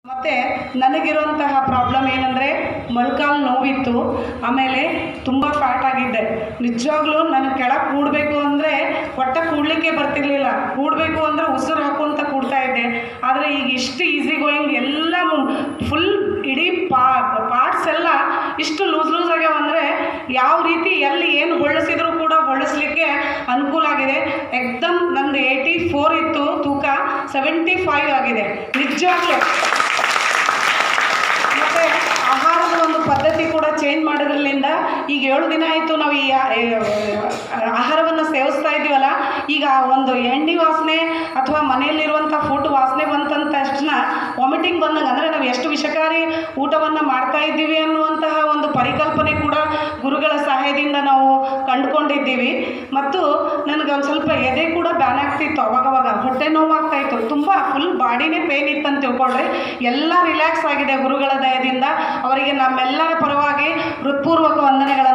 ಮತ್ತು ನನಗಿರುವಂತಹ ಪ್ರಾಬ್ಲಮ್ ಏನಂದರೆ ಮೊಳಕಾಲು ನೋವಿತ್ತು ಆಮೇಲೆ ತುಂಬ ಫ್ಯಾಟ್ ಆಗಿದ್ದೆ ನಿಜವಾಗ್ಲೂ ನಾನು ಕೆಳಗೆ ಕೂಡಬೇಕು ಅಂದರೆ ಒಟ್ಟ ಕೂಡಲಿಕ್ಕೆ ಬರ್ತಿರ್ಲಿಲ್ಲ ಕೂಡಬೇಕು ಅಂದರೆ ಉಸಿರು ಹಾಕೊಂತ ಕೂಡ್ತಾ ಇದ್ದೆ ಆದರೆ ಈಗ ಇಷ್ಟು ಈಸಿ ಗೋಯಿಂಗ್ ಎಲ್ಲ ಫುಲ್ ಇಡೀ ಪಾ ಪಾರ್ಟ್ಸ್ ಎಲ್ಲ ಇಷ್ಟು ಲೂಸ್ ಲೂಸ್ ಆಗ್ಯಾವ ಅಂದರೆ ಯಾವ ರೀತಿ ಎಲ್ಲಿ ಏನು ಹೊಳ್ಳಿಸಿದ್ರು ಕೂಡ ಹೊಳ್ಳಿಸ್ಲಿಕ್ಕೆ ಅನುಕೂಲ ಆಗಿದೆ ಎಕ್ದಮ್ ನಂದು ಏಯ್ಟಿ ಫೋರ್ ಇತ್ತು ತೂಕ ಸೆವೆಂಟಿ ಫೈವ್ ಆಗಿದೆ ನಿಜವಾಗ್ಲೂ ಮತ್ತು ಆಹಾರದ ಒಂದು ಪದ್ಧತಿ ಕೂಡ ಚೇಂಜ್ ಮಾಡೋದ್ರಿಂದ ಈಗ ಏಳು ದಿನ ಆಯಿತು ನಾವು ಈ ಆ- ಈ ಆಹಾರವನ್ನು ಸೇವಿಸ್ತಾ ಇದ್ದೀವಲ್ಲ ಈಗ ಒಂದು ಎಣ್ಣೆ ವಾಸನೆ ಅಥವಾ ಮನೆಯಲ್ಲಿರುವಂಥ ಫುಡ್ ವಾಸನೆ ಬಂತಂದ ತಕ್ಷಣ ವಾಮಿಟಿಂಗ್ ಬಂದಂಗೆ ಅಂದರೆ ನಾವು ಎಷ್ಟು ವಿಷಕಾರಿ ಊಟವನ್ನು ಮಾಡ್ತಾ ಇದ್ದೀವಿ ಅನ್ನುವಂತಹ ಒಂದು ಪರಿಕಲ್ಪನೆ ಕೂಡ ಗುರುಗಳ ಸಹಾಯದಿಂದ ನಾವು ಕಂಡುಕೊಂಡಿದ್ದೀವಿ ಮತ್ತು ನನಗೆ ಒಂದು ಸ್ವಲ್ಪ ಎದೆ ಕೂಡ ಬ್ಯಾನ್ ಆಗ್ತಿತ್ತು ಅವಾಗವಾಗ ಹೊಟ್ಟೆ ನೋವಾಗ್ತಾ ಇತ್ತು ತುಂಬ ಫುಲ್ ಬಾಡಿನೇ ಪೇನ್ ಇತ್ತು ಅಂತ ತಿಳ್ಕೊಳ್ರಿ ಎಲ್ಲ ರಿಲ್ಯಾಕ್ಸ್ ಆಗಿದೆ ಗುರುಗಳ ದಯದಿಂದ ಅವರಿಗೆ ನಮ್ಮೆಲ್ಲರ ಪರವಾಗಿ ಹೃತ್ಪೂರ್ವಕ ವಂದನೆಗಳನ್ನು